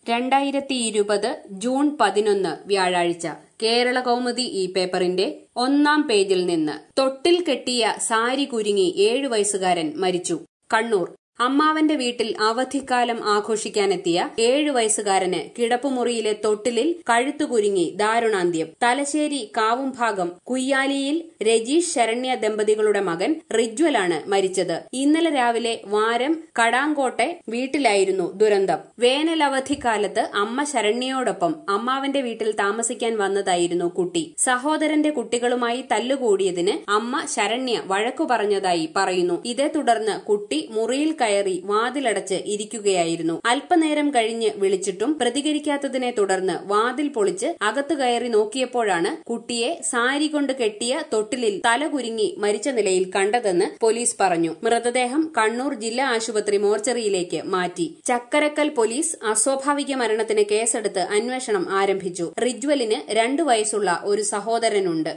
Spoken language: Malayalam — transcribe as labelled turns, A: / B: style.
A: രണ്ടായിരത്തി ഇരുപത് ജൂൺ പതിനൊന്ന് വ്യാഴാഴ്ച കേരള കൗമുദി ഈ പേപ്പറിന്റെ ഒന്നാം പേജിൽ നിന്ന് തൊട്ടിൽ കെട്ടിയ സാരി കുരുങ്ങി ഏഴു വയസ്സുകാരൻ മരിച്ചു കണ്ണൂർ അമ്മാവന്റെ വീട്ടിൽ അവധിക്കാലം ആഘോഷിക്കാനെത്തിയ ഏഴു വയസ്സുകാരന് കിടപ്പുമുറിയിലെ തൊട്ടിലിൽ കഴുത്തു കുരുങ്ങി ദാരുണാന്ത്യം തലശ്ശേരി കാവുംഭാഗം കുയ്യാലിയിൽ രജീഷ് ശരണ്യ ദമ്പതികളുടെ മകൻ റിജ്വലാണ് മരിച്ചത് ഇന്നലെ രാവിലെ വാരം കടാങ്കോട്ടെ വീട്ടിലായിരുന്നു ദുരന്തം വേനൽ അവധിക്കാലത്ത് അമ്മ ശരണ്യയോടൊപ്പം അമ്മാവന്റെ വീട്ടിൽ താമസിക്കാൻ വന്നതായിരുന്നു കുട്ടി സഹോദരന്റെ കുട്ടികളുമായി തല്ലുകൂടിയതിന് അമ്മ ശരണ്യ വഴക്കു പറഞ്ഞതായി പറയുന്നു ഇതേ തുടർന്ന് കുട്ടി മുറിയിൽ കയറി വാതിലടച്ച് ഇരിക്കുകയായിരുന്നു അല്പനേരം കഴിഞ്ഞ് വിളിച്ചിട്ടും പ്രതികരിക്കാത്തതിനെ തുടർന്ന് വാതിൽ പൊളിച്ച് അകത്ത് കയറി നോക്കിയപ്പോഴാണ് കുട്ടിയെ സാരി കൊണ്ട് കെട്ടിയ തൊട്ടിലിൽ തല കുരുങ്ങി മരിച്ച നിലയിൽ കണ്ടതെന്ന് പോലീസ് പറഞ്ഞു മൃതദേഹം കണ്ണൂർ ജില്ലാ ആശുപത്രി മോർച്ചറിയിലേക്ക് മാറ്റി ചക്കരക്കൽ പോലീസ് അസ്വാഭാവിക മരണത്തിന് കേസെടുത്ത് അന്വേഷണം ആരംഭിച്ചു റിജ്വലിന് രണ്ടു വയസ്സുള്ള ഒരു സഹോദരനുണ്ട്